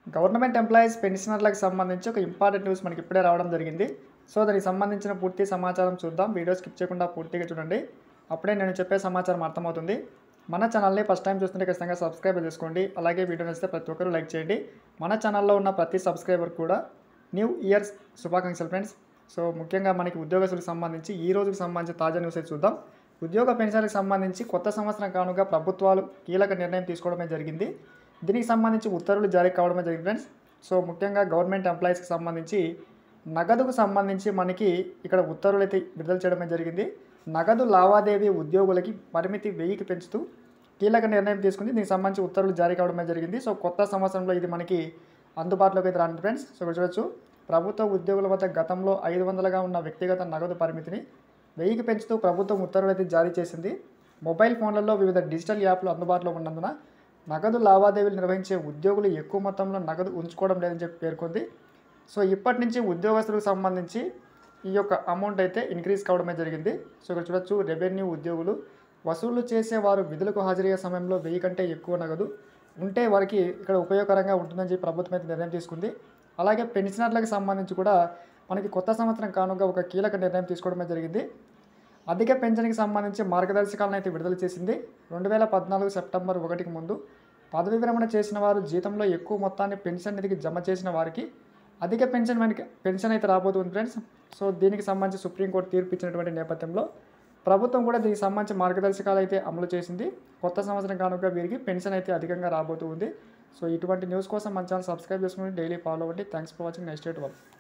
government employees పెన్షనర్లకు సంబంధించి ఒక ఇంపార్టెంట్ న్యూస్ మనకి ఇప్పుడే రావడం జరిగింది సో దానికి సంబంధించిన పూర్తి సమాచారం చూద్దాం వీడియో స్కిప్ చేయకుండా పూర్తిగా చూడండి అప్పుడే నేను చెప్పే సమాచారం అర్థమవుతుంది మన ఛానల్ని ఫస్ట్ టైం చూస్తుంటే ఖచ్చితంగా సబ్స్క్రైబ్ చేసుకోండి అలాగే వీడియో నచ్చితే ప్రతి ఒక్కరూ లైక్ చేయండి మన ఛానల్లో ఉన్న ప్రతి సబ్స్క్రైబర్ కూడా న్యూ ఇయర్స్ శుభాకాంక్షలు ఫ్రెండ్స్ సో ముఖ్యంగా మనకి ఉద్యోగస్తులకు సంబంధించి ఈ రోజుకు సంబంధించి తాజా న్యూస్ అయితే చూద్దాం ఉద్యోగ పెన్షన్లకు సంబంధించి కొత్త సంవత్సరం కానుక ప్రభుత్వాలు కీలక నిర్ణయం తీసుకోవడమే జరిగింది దీనికి సంబంధించి ఉత్తర్వులు జారీ కావడమే జరిగింది ఫ్రెండ్స్ సో ముఖ్యంగా గవర్నమెంట్ ఎంప్లాయీస్కి సంబంధించి నగదుకు సంబంధించి మనకి ఇక్కడ ఉత్తర్వులు అయితే విడుదల చేయడమే జరిగింది నగదు లావాదేవీ ఉద్యోగులకి పరిమితి వెయ్యికి పెంచుతూ కీలక నిర్ణయం తీసుకుంది దీనికి సంబంధించి ఉత్తర్వులు జారీ కావడమే జరిగింది సో కొత్త సంవత్సరంలో ఇది మనకి అందుబాటులోకి అయితే రానుంది ఫ్రెండ్స్ సో ఇక్కడ చూడొచ్చు ప్రభుత్వ ఉద్యోగుల వద్ద గతంలో ఐదు వందలుగా ఉన్న వ్యక్తిగత నగదు పరిమితిని వెయ్యికి పెంచుతూ ప్రభుత్వం ఉత్తర్వులు అయితే జారీ చేసింది మొబైల్ ఫోన్లలో వివిధ డిజిటల్ యాప్లు అందుబాటులో ఉన్నందున నగదు లావాదేవీలు నిర్వహించే ఉద్యోగులు ఎక్కువ మొత్తంలో నగదు ఉంచుకోవడం లేదని చెప్పి పేర్కొంది సో ఇప్పటి నుంచి ఉద్యోగస్తులకు సంబంధించి ఈ యొక్క అమౌంట్ అయితే ఇంక్రీజ్ కావడమే జరిగింది సో ఇక్కడ చూడొచ్చు రెవెన్యూ ఉద్యోగులు వసూలు చేసే వారు విధులకు హాజరయ్యే సమయంలో వెయ్యి కంటే ఎక్కువ నగదు ఉంటే వారికి ఇక్కడ ఉపయోగకరంగా ఉంటుందని చెప్పి ప్రభుత్వం అయితే నిర్ణయం తీసుకుంది అలాగే పెన్షనర్లకు సంబంధించి కూడా మనకి కొత్త సంవత్సరం కానుక ఒక కీలక నిర్ణయం తీసుకోవడమే జరిగింది అధిక పెన్షన్కి సంబంధించి మార్గదర్శకాలను అయితే విడుదల చేసింది రెండు వేల పద్నాలుగు సెప్టెంబర్ ఒకటికి ముందు పదవి విరమణ చేసిన వారు జీతంలో ఎక్కువ మొత్తాన్ని పెన్షన్ నిధికి జమ చేసిన వారికి అధిక పెన్షన్ మనకి పెన్షన్ అయితే రాబోతుంది ఫ్రెండ్స్ సో దీనికి సంబంధించి సుప్రీంకోర్టు తీర్పు ఇచ్చినటువంటి నేపథ్యంలో ప్రభుత్వం కూడా దీనికి సంబంధించి మార్గదర్శకాలు అయితే అమలు చేసింది కొత్త సంవత్సరం కానుక వీరికి పెన్షన్ అయితే అధికంగా రాబోతుంది సో ఇటువంటి న్యూస్ కోసం మన ఛానల్ సబ్స్క్రైబ్ చేసుకుని డైలీ ఫాలో అవ్వండి thanks for watching next date వాళ్ళు